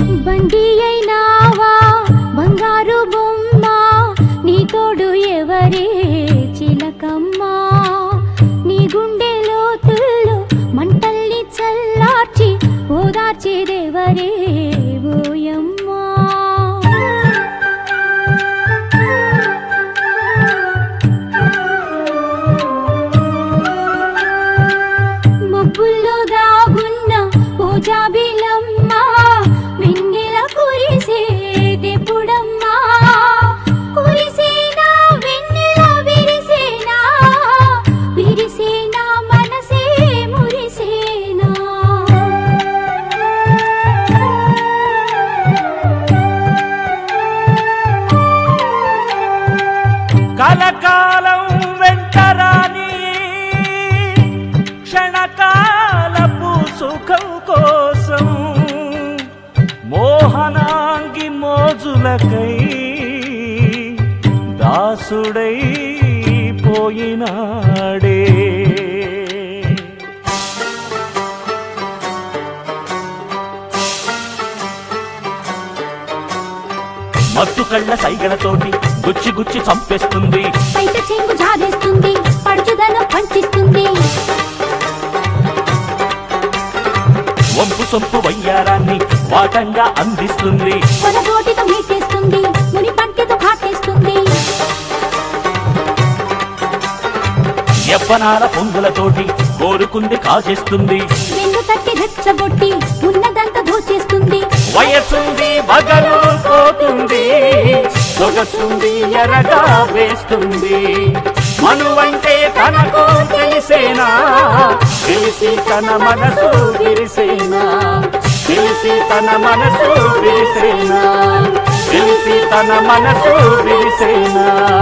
బండి అయినావా బంగారు బొమ్మ నీ తోడు ఎవరే చిలకమ్మా నీ గుండె లోతుల్లో మంటల్ని చల్లార్చి ఓదార్చేదెవరే ఓయమ్మా మబ్బుల్లో దాగున్న ఓ జాబిలమ్మ వెన్నెల కురిసేదెప్పుడమ్మా కురిసేనా వెన్నెల విరిసేనా విరిసేనా మనసే మురిసేనా కలకాలం వెంటరాని క్షణకాలపు సుఖం కోసం మోహనాంగి మోజులకై దాసుడై పోయినాడే మత్తు కళ్ళ సైగలతోటి గుచ్చి గుచ్చి చంపేస్తుంది బయట చెంగు జాగేస్తుంది పడుచుదనం పంచిస్తుంది వంపు సొంపు వయ్యారాన్ని వాటంగా అందిస్తుంది పొరగోటితో మీటేస్తుంది ముని పంటితో కాటేస్తుంది యవ్వనాల పొంగులతోటి కోరుకుంది కాజేస్తుంది వెన్ను తట్టి రెచ్చగొట్టి ఉన్నదంతా దోచేస్తుంది వయసుంది మగలు పోతుంది సొగసుంది ఎరగా వేస్తుంది మనువంటే తనకు తెలిసేనా తెలిసి తన మనసు విరిసేనా తెలిసి తన మనసు విరిసేనా తెలిసి తన మనసు విరిసేనా